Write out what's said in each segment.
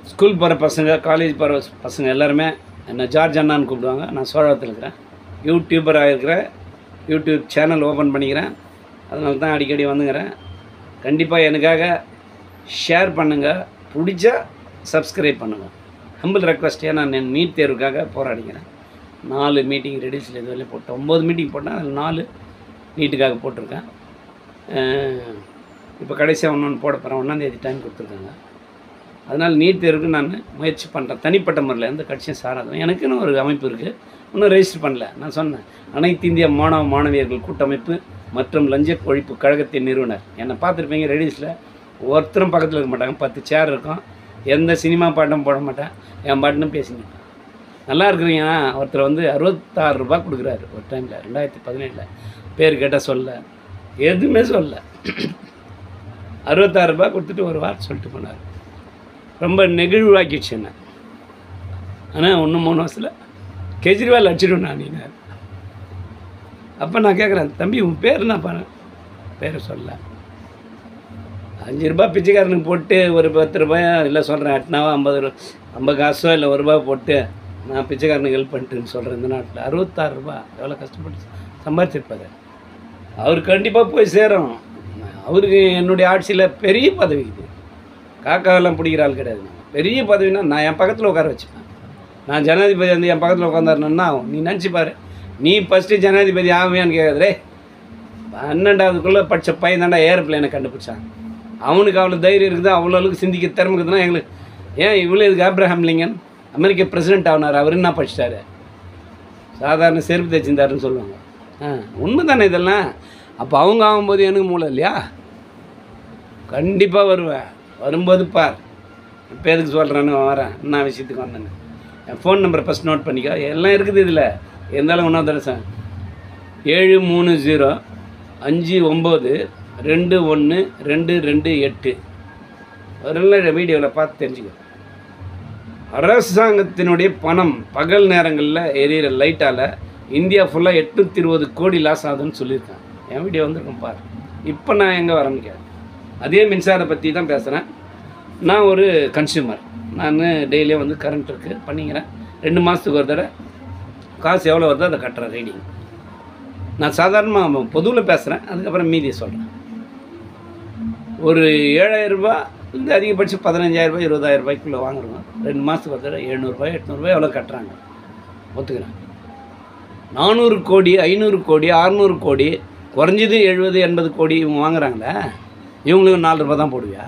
School போகிற பசங்க college போகிற பசங்க எல்லாருமே என்னை ஜார்ஜ் அண்ணான்னு கூப்பிடுவாங்க நான் சோழத்தில் இருக்கிறேன் யூடியூபராக இருக்கிறேன் யூடியூப் சேனல் ஓப்பன் பண்ணிக்கிறேன் அதனால தான் அடிக்கடி வந்துங்கிறேன் கண்டிப்பாக எனக்காக ஷேர் பண்ணுங்கள் பிடிச்சா சப்ஸ்கிரைப் பண்ணுங்கள் ஹம்பிள் ரெக்வஸ்ட் ஏன்னா நான் நீட் தேர்வுக்காக போராடிக்கிறேன் நாலு மீட்டிங் ரெடியூஸில் இது வரையும் போட்டேன் ஒம்பது மீட்டிங் போட்டேன் அதில் நாலு நீட்டுக்காக போட்டிருக்கேன் இப்போ கடைசியாக ஒன்று ஒன்று போட போகிறேன் ஒன்றாந்தேதி டைம் கொடுத்துருக்காங்க அதனால் நீட் தேர்வுக்கு நான் முயற்சி பண்ணுறேன் தனிப்பட்ட முறையில் எந்த கட்சியும் சாராது எனக்குன்னு ஒரு அமைப்பு இருக்குது இன்னும் ரெஜிஸ்டர் பண்ணல நான் சொன்னேன் அனைத்து இந்திய மாணவ மாணவியர்கள் கூட்டமைப்பு மற்றும் லஞ்ச ஒழிப்பு கழகத்தின் நிறுவனர் என்னை பார்த்துருப்பீங்க ரெடியூஸில் ஒருத்தரும் பக்கத்தில் இருக்க மாட்டாங்க பத்து சேர் இருக்கும் எந்த சினிமா பாட்டும் போட மாட்டேன் என் பாட்டுன்னு பேசிங்க நல்லா இருக்கிறீங்க ஒருத்தர் வந்து அறுபத்தாறு ரூபாய் கொடுக்குறாரு ஒரு டைமில் ரெண்டாயிரத்தி பதினேழில் பேர் கேட்டால் சொல்ல எதுவுமே சொல்ல அறுபத்தாறு ரூபாய் கொடுத்துட்டு ஒரு வார்த்தை சொல்லிட்டு போனார் ரொம்ப நெகிழ்வாக்கிடுச்சு என்ன ஆனால் ஒன்று மூணு வருஷத்தில் கெஜ்ரிவால் அடிச்சிடும் நான் நீங்கள் அப்போ நான் கேட்குறேன் தம்பி உன் பேர் என்ன பண்ண பேரை சொல்ல அஞ்சு ரூபாய் பிச்சைக்காரனுக்கு போட்டு ஒரு பத்து ரூபாயா இல்லை சொல்கிறேன் எட்னாவா ஐம்பது ரூபா ஐம்பது காசோ இல்லை ஒரு ரூபா போட்டு நான் பிச்சைக்காரனுக்கு ஹெல்ப் பண்ணிட்டுன்னு சொல்கிறேன் இந்த நாட்டில் அறுபத்தாறு ரூபா எவ்வளோ கஷ்டப்பட்டு சம்பாதிச்சிருப்பாரு அவர் கண்டிப்பாக போய் சேரும் அவருக்கு என்னுடைய ஆட்சியில் பெரிய பதவி இது காக்காவெல்லாம் பிடிக்கிற ஆள் கிடையாது நான். பெரிய பதவினா நான் என் பக்கத்தில் உட்கார வச்சுப்பேன் நான் ஜனாதிபதி வந்து என் பக்கத்தில் உட்காந்தாருன்னா ஆகும் நீ நினச்சி பாரு நீ ஃபஸ்ட்டு ஜனாதிபதி ஆகுவியான்னு கேட்குறே பன்னெண்டாவதுக்குள்ளே படித்த பையன் தாண்டா ஏரோப்ளேனை கண்டுபிடிச்சான் அவனுக்கு அவ்வளோ தைரியம் இருக்குது அவ்வளோ அளவுக்கு சிந்திக்க திறமை இருக்குதுன்னா எங்களுக்கு ஏன் இவ்வளோ இதுக்கு ஆப்ரஹாம் லிங்கன் அமெரிக்க பிரசிடென்ட் ஆனார் அவர் என்ன படிச்சிட்டாரு சாதாரண செருப்பு தைச்சிருந்தாருன்னு சொல்லுவாங்க ஆ உண்மை தானே இதெல்லாம் அப்போ அவங்க ஆகும்போது எனக்கு மூளை இல்லையா கண்டிப்பாக வருவேன் வரும்போது பார் இப்போ எதுக்கு சொல்கிறேன்னு வரேன் என்ன விஷயத்துக்கு வந்தேன்னு என் ஃபோன் நம்பரை ஃபஸ்ட் நோட் பண்ணிக்கோ எல்லாம் இருக்குது இதில் இருந்தாலும் ஒன்றாவது தடவை சார் ஏழு மூணு ஜீரோ அஞ்சு ஒம்பது ரெண்டு ஒன்று ரெண்டு ரெண்டு எட்டு ஒரு வீடியோவில் பார்த்து தெரிஞ்சுக்கோ அரசாங்கத்தினுடைய பணம் பகல் நேரங்களில் எரியிற லைட்டால் இந்தியா ஃபுல்லாக எட்நூற்றி இருபது கோடி லாஸ் ஆகுதுன்னு சொல்லியிருக்கேன் என் வீடியோ வந்திருக்கும் பார் இப்போ நான் எங்கே வரேன்னு கேட்குறேன் அதே மின்சார பற்றி தான் பேசுகிறேன் நான் ஒரு கன்சியூமர் நான் டெய்லியும் வந்து கரண்ட் இருக்குது பண்ணிக்கிறேன் ரெண்டு மாதத்துக்கு ஒரு தடவை காசு எவ்வளோ வருதோ அதை கட்டுறேன் ரீடிங் நான் சாதாரணமாக பொதுவில் பேசுகிறேன் அதுக்கப்புறம் மீதியை சொல்கிறேன் ஒரு ஏழாயிரம் ரூபாய் இந்த அதிகபட்சம் பதினஞ்சாயிரம் ரூபாய் இருபதாயிரம் ரூபாய்க்குள்ளே வாங்குறோம் ரெண்டு மாதத்துக்கு ஒரு தடவை எழுநூறுபாய் எட்நூறுபாய் எவ்வளோ கட்டுறாங்க ஒத்துக்கிறேன் நானூறு கோடி ஐநூறு கோடி அறநூறு கோடி குறைஞ்சது எழுபது எண்பது கோடி இவங்க வாங்குறாங்களே இவங்களுக்கு நாலு ரூபாய் தான் போடுவியா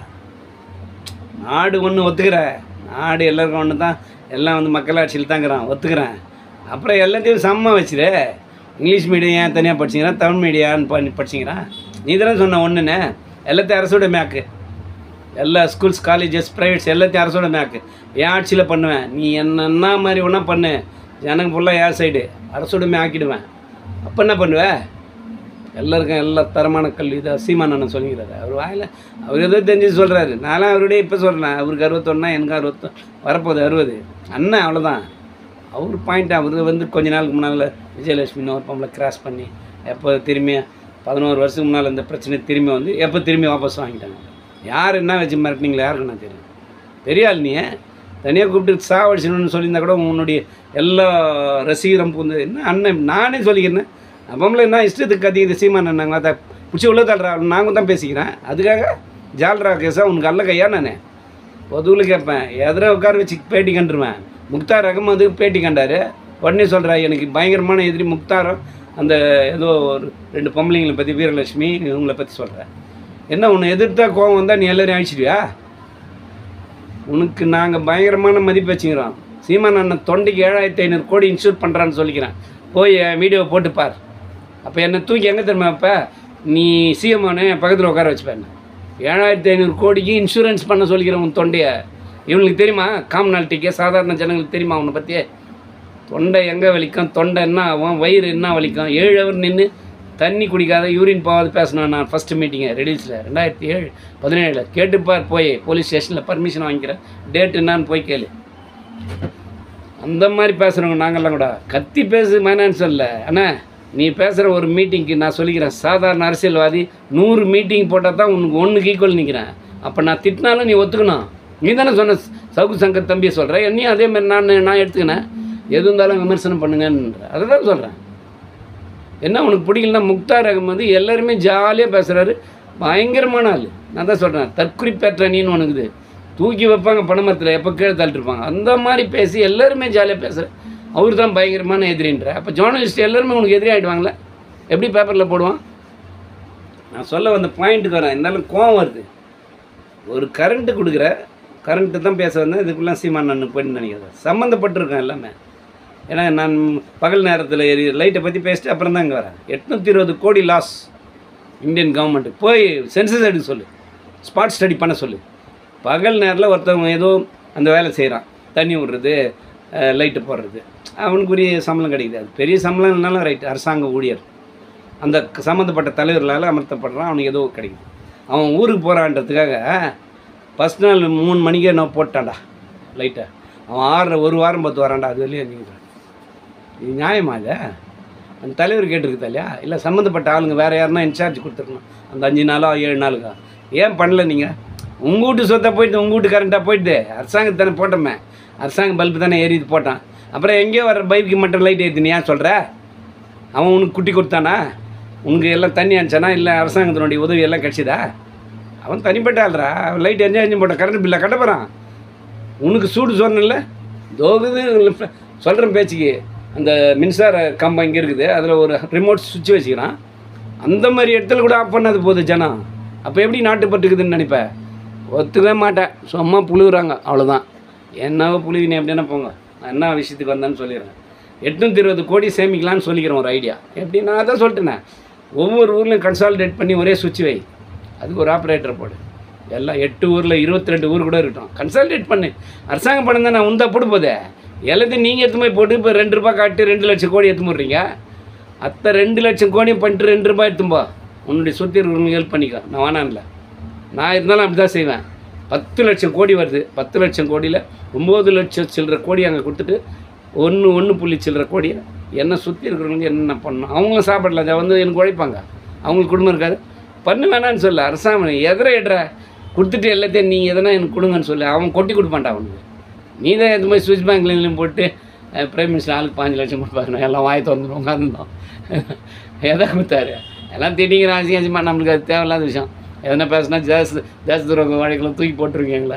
நாடு ஒன்று ஒத்துக்கிறேன் நாடு எல்லாருக்கும் ஒன்று தான் எல்லாம் வந்து மக்களாட்சியில் தாங்கிறான் ஒத்துக்கிறேன் அப்புறம் எல்லாத்தையும் சமமாக வச்சுரு இங்கிலீஷ் மீடியம் ஏன் தனியாக படிச்சிங்கிறான் தமிழ் மீடியான்னு பண்ணி படிச்சிங்கிறான் நீ தானே சொன்ன ஒன்றுன்னு எல்லாத்தையும் அரசோட மேக்கு எல்லா ஸ்கூல்ஸ் காலேஜஸ் ப்ரைவேட்ஸ் எல்லாத்தையும் அரசோட மேக்கு என் ஆட்சியில் பண்ணுவேன் நீ என்னென்ன மாதிரி ஒன்றா பண்ணு ஜனங்க ஃபுல்லாக ஏர் சைடு அரசோடமே ஆக்கிடுவேன் அப்போ என்ன பண்ணுவ எல்லாருக்கும் எல்லா தரமான கல்வி இதை சீமான் அண்ணன் சொல்லிக்கிறாரு அவர் வாயில் அவர் ஏதோ தெரிஞ்சு சொல்கிறாரு நான்லாம் அவருடைய இப்போ சொல்கிறேன் அவருக்கு அறுபத்தொன்னா எனக்கு அறுபத்தொன்று வரப்போகுது அறுபது அண்ணன் அவ்வளோதான் அவர் பாயிண்ட் அவர் வந்து கொஞ்ச நாளுக்கு முன்னால் விஜயலட்சுமின்னு ஒரு பொம்பளை கிராஸ் பண்ணி எப்போ திரும்பி பதினோரு வருஷத்துக்கு முன்னால் இந்த பிரச்சனை திரும்பி வந்து எப்போ திரும்பி வாபஸ் வாங்கிட்டாங்க யார் என்ன வச்சு மிரட்டினீங்களா யாருக்கு நான் தெரியும் பெரிய ஆள் நீ தனியாக கூப்பிட்டு சாவடிச்சணும்னு சொல்லியிருந்தா கூட உன்னுடைய எல்லா ரசிகரம் புகுந்து என்ன அண்ணன் நானே சொல்லிக்கிறேன் அப்பம்ல என்ன இஷ்டத்துக்கு கத்திக்கிது சீமான் நாங்கள் அதை பிடிச்சி உள்ள தள்ளுறா நாங்கள் தான் பேசிக்கிறேன் அதுக்காக ஜால்ரா கேஸா உனக்கு அல்ல கையா நான் பொதுவில் கேட்பேன் எதிர உட்கார வச்சு பேட்டி கண்டுருவேன் முக்தார் அகமது பேட்டி கண்டார் உடனே சொல்கிறா எனக்கு பயங்கரமான எதிரி முக்தாரம் அந்த ஏதோ ஒரு ரெண்டு பொம்பளைங்களை பற்றி வீரலட்சுமி இவங்களை பற்றி சொல்கிறேன் என்ன உன்னை எதிர்த்தா கோவம் வந்தால் நீ எல்லாரையும் அழிச்சிடுவியா உனக்கு நாங்கள் பயங்கரமான மதிப்பு வச்சுக்கிறோம் சீமான் அண்ணன் தொண்டைக்கு ஏழாயிரத்தி ஐநூறு கோடி இன்சூர் பண்ணுறான்னு சொல்லிக்கிறேன் போய் என் வீடியோ போட்டு பார் அப்போ என்னை தூக்கி எங்கே தெரியுமா இப்போ நீ சிஎம்னு என் பக்கத்தில் உட்கார வச்சுப்பேன் ஏழாயிரத்தி ஐநூறு கோடிக்கு இன்சூரன்ஸ் பண்ண சொல்லிக்கிறேன் உன் தொண்டையை இவனுக்கு தெரியுமா காமனாலிட்டிக்கே சாதாரண ஜனங்களுக்கு தெரியுமா அவனை பற்றி தொண்டை எங்கே வலிக்கும் தொண்டை என்ன ஆகும் வயிறு என்ன வலிக்கும் ஏழு ஹவர் நின்று தண்ணி குடிக்காத யூரின் போகாத பேசினேன் நான் ஃபஸ்ட்டு மீட்டிங்கை ரெடில்ஸில் ரெண்டாயிரத்தி ஏழு பதினேழில் கேட்டுப்பார் போய் போலீஸ் ஸ்டேஷனில் பர்மிஷன் வாங்கிக்கிறேன் டேட் என்னான்னு போய் கேளு அந்த மாதிரி பேசுகிறவங்க நாங்கள்லாம் கூட கத்தி பேசு மேனான்னு சொல்ல அண்ணா நீ பேசுகிற ஒரு மீட்டிங்க்கு நான் சொல்லிக்கிறேன் சாதாரண அரசியல்வாதி நூறு மீட்டிங் போட்டால் தான் உனக்கு ஒன்றுக்கு ஈக்குவல் நிற்கிறேன் அப்போ நான் திட்டினாலும் நீ ஒத்துக்கணும் நீ தானே சொன்ன சவுக்கு சங்கர் தம்பியை சொல்கிற என்னையும் அதே மாதிரி நான் நான் எடுத்துக்கினேன் எது இருந்தாலும் விமர்சனம் பண்ணுங்கன்ற அதை தான் சொல்கிறேன் என்ன உனக்கு பிடிக்கலன்னா முக்தார் அகமது எல்லாருமே ஜாலியாக பேசுகிறாரு பயங்கரமான ஆள் நான் தான் சொல்கிறேன் தற்குறிப்பேற்ற நீன்னு உனக்குது தூக்கி வைப்பாங்க பணமரத்தில் எப்போ கீழே தள்ளிட்டுருப்பாங்க அந்த மாதிரி பேசி எல்லாருமே ஜாலியாக பேசுகிற அவர் தான் பயங்கரமான எதிரின்ற அப்போ ஜேர்னலிஸ்ட் எல்லாருமே உனக்கு எதிரி ஆகிடுவாங்களே எப்படி பேப்பரில் போடுவான் நான் சொல்ல வந்த பாயிண்ட்டுக்கு வரேன் இருந்தாலும் கோவம் வருது ஒரு கரண்ட்டு கொடுக்குற கரண்ட்டு தான் பேச வந்தேன் இதுக்குள்ளே சீமான் நான் போயிட்டு நினைக்கிறேன் சம்மந்தப்பட்டிருக்கேன் எல்லாமே ஏன்னா நான் பகல் நேரத்தில் எரி லைட்டை பற்றி பேசிட்டு அப்புறம் தான் இங்கே வரேன் எட்நூற்றி இருபது கோடி லாஸ் இந்தியன் கவர்மெண்ட்டு போய் சென்சஸ் எடுக்க சொல்லு ஸ்பாட் ஸ்டடி பண்ண சொல்லு பகல் நேரத்தில் ஒருத்தவங்க ஏதோ அந்த வேலை செய்கிறான் தண்ணி விடுறது லைட்டு போடுறது அவனுக்குரிய சம்பளம் கிடைக்குது அது பெரிய சம்பளம் இல்லைனாலும் ரைட் அரசாங்க ஊழியர் அந்த க- சம்மந்தப்பட்ட தலைவர்களால் அமர்த்தப்படுறான் அவனுக்கு ஏதோ கிடைக்குது அவன் ஊருக்கு போகிறான்றதுக்காக ஃபஸ்ட் நாள் மூணு மணிக்கே நான் போட்டான்டா லைட்டை அவன் ஆறரை ஒரு வாரம் பத்து வரான்டா அது வெளியே நீங்கள் இது நியாயமா இது அந்த தலைவர் கேட்டிருக்கு இல்லையா இல்லை சம்மந்தப்பட்ட ஆளுங்க வேறு யாருன்னா இன்சார்ஜ் கொடுத்துருக்கணும் அந்த அஞ்சு நாளோ ஏழு நாளுக்கா ஏன் பண்ணல நீங்கள் உங்கள் வீட்டு சொத்தை போயிட்டு உங்கள் வீட்டு கரண்ட்டாக போயிட்டு அரசாங்கம் தானே போட்டோமே அரசாங்க பல்பு தானே ஏறி போட்டான் அப்புறம் எங்கேயோ வர பைப்புக்கு மட்டும் லைட் ஏற்றினு ஏன் சொல்கிற அவன் உனக்கு குட்டி கொடுத்தானா உனக்கு எல்லாம் தண்ணி அனுப்பிச்சானா இல்லை அரசாங்கத்தினுடைய உதவி எல்லாம் கிடச்சிதா அவன் தனிப்பட்ட ஆள்றா அவன் லைட் எரிஞ்சு எரிஞ்சு போட்டான் கரண்ட் பில்லை கட்ட போகிறான் உனக்கு சூடு சொன்னல தோகுது சொல்கிறேன் பேச்சுக்கு அந்த மின்சார கம்பம் இங்கே இருக்குது அதில் ஒரு ரிமோட் சுவிட்ச் வச்சுக்கிறான் அந்த மாதிரி இடத்துல கூட ஆஃப் பண்ணாது போகுது ஜனம் அப்போ எப்படி நாட்டுப்பட்டுக்குதுன்னு நினைப்பேன் ஒத்துக்கவே மாட்டேன் சும்மா புழுகுறாங்க அவ்வளோதான் என்னவோ புழுவினே எப்படின்னா போங்க நான் என்ன விஷயத்துக்கு வந்தேன்னு சொல்லிடுறேன் எட்நூற்றி இருபது கோடி சேமிக்கலாம்னு சொல்லிக்கிறேன் ஒரு ஐடியா எப்படி நான் அதான் சொல்லிட்டேனே ஒவ்வொரு ஊர்லையும் கன்சாலிடேட் பண்ணி ஒரே சுவிட்ச் வை அதுக்கு ஒரு ஆப்ரேட்டர் போடு எல்லாம் எட்டு ஊரில் இருபத்தி ரெண்டு ஊர் கூட இருக்கட்டும் கன்சாலிடேட் பண்ணு அரசாங்கம் பணம் தானே உந்தா போடு போதே எல்லாத்தையும் நீங்கள் எடுத்து போய் போட்டு இப்போ ரெண்டு ரூபாய் காட்டி ரெண்டு லட்சம் கோடி எடுத்து போடுறீங்க அத்தை ரெண்டு லட்சம் கோடியும் பண்ணிட்டு ரெண்டு ரூபாய் எடுத்தும்போ உன்னுடைய சுற்றி இருக்கிறவங்க ஹெல்ப் பண்ணிக்கோ நான் வேணாம்ல நான் இருந்தாலும் அப்படி தான் செய்வேன் பத்து லட்சம் கோடி வருது பத்து லட்சம் கோடியில் ஒம்பது லட்சம் சில்லற கோடி அங்கே கொடுத்துட்டு ஒன்று ஒன்று புள்ளி சில்லற கோடியை என்னை சுற்றி இருக்கிறவங்க என்னென்ன பண்ணணும் அவங்களும் சாப்பிடல அதை வந்து எனக்கு உழைப்பாங்க அவங்களுக்கு குடும்பம் இருக்காது பண்ணு வேணான்னு சொல்லு அரசாங்கம் எதிர எட்ற கொடுத்துட்டு எல்லாத்தையும் நீங்கள் எதனா எனக்கு கொடுங்கன்னு சொல்லு அவன் கொட்டி கொடுப்பான்டா அவனுக்கு நீ தான் இது மாதிரி சுவிஸ் பேங்க்லையும் போட்டு பிரைம் மினிஸ்டர் ஆளுக்கு பாஞ்சு லட்சம் கொடுப்பாரு எல்லாம் வாய் திறந்து உட்காந்துருந்தோம் எதை கொடுத்தாரு எல்லாம் திட்டிங்கிற அசிங்கமாக நம்மளுக்கு அது தேவையில்லாத விஷயம் எதனா பேசுனா தேச தேச துரோக வழக்கில் தூக்கி போட்டிருக்கீங்களா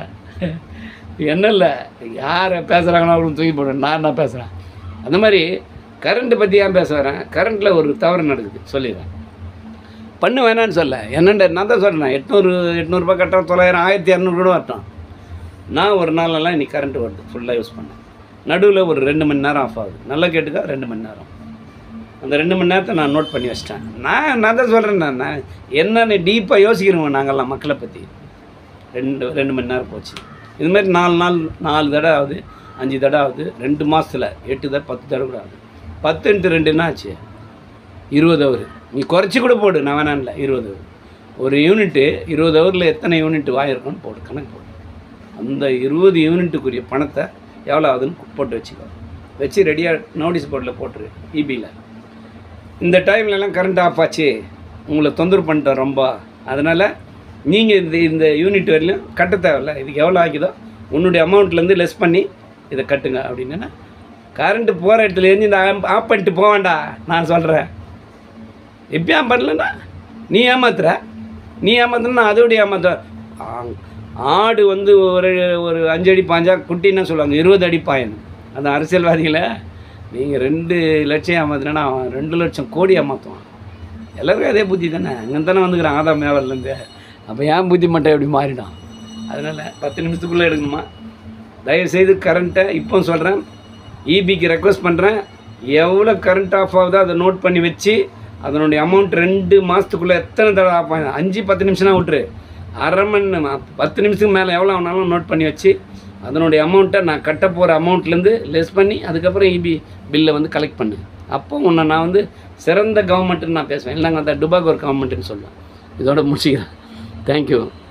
என்ன இல்லை யாரை பேசுகிறாங்களோ அவங்களும் தூக்கி போடுறேன் நான் என்ன பேசுகிறேன் அந்த மாதிரி கரண்ட்டு பற்றி ஏன் பேச வரேன் கரண்ட்டில் ஒரு தவறு நடக்குது சொல்லிடுறேன் பண்ணு வேணான்னு சொல்ல என்னண்ட நான் தான் சொல்கிறேன் எட்நூறு எட்நூறுபா கட்டணும் தொள்ளாயிரம் ஆயிரத்தி இரநூறு கூட வரட்டும் நான் ஒரு நாளெல்லாம் இன்னைக்கு கரண்ட் வருது ஃபுல்லாக யூஸ் பண்ணேன் நடுவில் ஒரு ரெண்டு மணி நேரம் ஆஃப் ஆகுது நல்லா கேட்டுக்கா ரெண்டு மணி நேரம் அந்த ரெண்டு மணி நேரத்தை நான் நோட் பண்ணி வச்சிட்டேன் நான் நான் தான் சொல்கிறேன் நான் நான் என்னன்னு டீப்பாக யோசிக்கிறோம் நாங்கள்லாம் மக்களை பற்றி ரெண்டு ரெண்டு மணி நேரம் போச்சு இது மாதிரி நாலு நாள் நாலு தடவை ஆகுது அஞ்சு தடவை ஆகுது ரெண்டு மாதத்தில் எட்டு தடவை பத்து தடவை கூட ஆகுது பத்து இன்ட்டு ரெண்டு என்ன ஆச்சு இருபது ஹவர் நீ குறைச்சி கூட போடு நான் வேணாம்ல இருபது ஹவர் ஒரு யூனிட்டு இருபது ஹவரில் எத்தனை யூனிட் வாயிருக்குன்னு போடு கணக்கு போடு அந்த இருபது யூனிட்டுக்குரிய பணத்தை எவ்வளோ ஆகுதுன்னு போட்டு வச்சுக்கோ வச்சு ரெடியாக நோட்டீஸ் போர்டில் போட்டுரு இபியில் இந்த டைம்லலாம் கரண்ட் ஆஃப் ஆச்சு உங்களை தொந்தரவு பண்ணிட்டோம் ரொம்ப அதனால் நீங்கள் இந்த இந்த யூனிட் வரையிலும் கட்ட தேவையில்ல இதுக்கு எவ்வளோ ஆகிதோ உன்னுடைய அமௌண்ட்லேருந்து லெஸ் பண்ணி இதை கட்டுங்க அப்படின்னா கரண்ட்டு போகிற இடத்துலேருந்து இந்த ஆஃப் பண்ணிட்டு போவேண்டா நான் சொல்கிறேன் எப்பயும் ஆஃப் பண்ணலண்ணா நீ ஏமாத்துற நீ ஏமாத்துனா அதோடைய ஏமாத்த ஆ- ஆடு வந்து ஒரு ஒரு அஞ்சு அடி பாஞ்சா குட்டின்னு சொல்லுவாங்க இருபது அடி பாயன் அந்த அரசியல்வாதிகளை நீங்கள் ரெண்டு லட்சம் ஏமாத்துனா அவன் ரெண்டு லட்சம் கோடி ஏமாற்றுவான் எல்லாருக்கும் அதே புத்தி தானே அங்கே தானே வந்துக்கிறான் ஆதாம் மேவர்லேருந்து அப்போ ஏன் புத்தி மட்டும் எப்படி மாறிடும் அதனால் பத்து நிமிஷத்துக்குள்ளே எடுக்கணுமா தயவுசெய்து கரண்ட்டை இப்போ சொல்கிறேன் இபிக்கு ரெக்வஸ்ட் பண்ணுறேன் எவ்வளோ கரண்ட் ஆஃப் ஆகுதோ அதை நோட் பண்ணி வச்சு அதனுடைய அமௌண்ட் ரெண்டு மாதத்துக்குள்ளே எத்தனை தடவை ஆஃப் ஆகுது அஞ்சு பத்து நிமிஷம்னா விட்டுரு அரை மணி நேரம், பத்து நிமிஷத்துக்கு மேலே எவ்வளோ ஆனாலும் நோட் பண்ணி வச்சு அதனுடைய அமௌண்ட்டை நான் கட்ட போகிற அமௌண்ட்லேருந்து லெஸ் பண்ணி அதுக்கப்புறம் இபி பில்லை வந்து கலெக்ட் பண்ணு அப்போ உன்னை நான் வந்து சிறந்த கவர்மெண்ட்டுன்னு நான் பேசுவேன் இல்லைங்க அந்த டுபாக் ஒரு கவர்மெண்ட்டுன்னு சொல்லுவேன் இதோட முடிச்சுக்கிறேன் தேங்க்யூ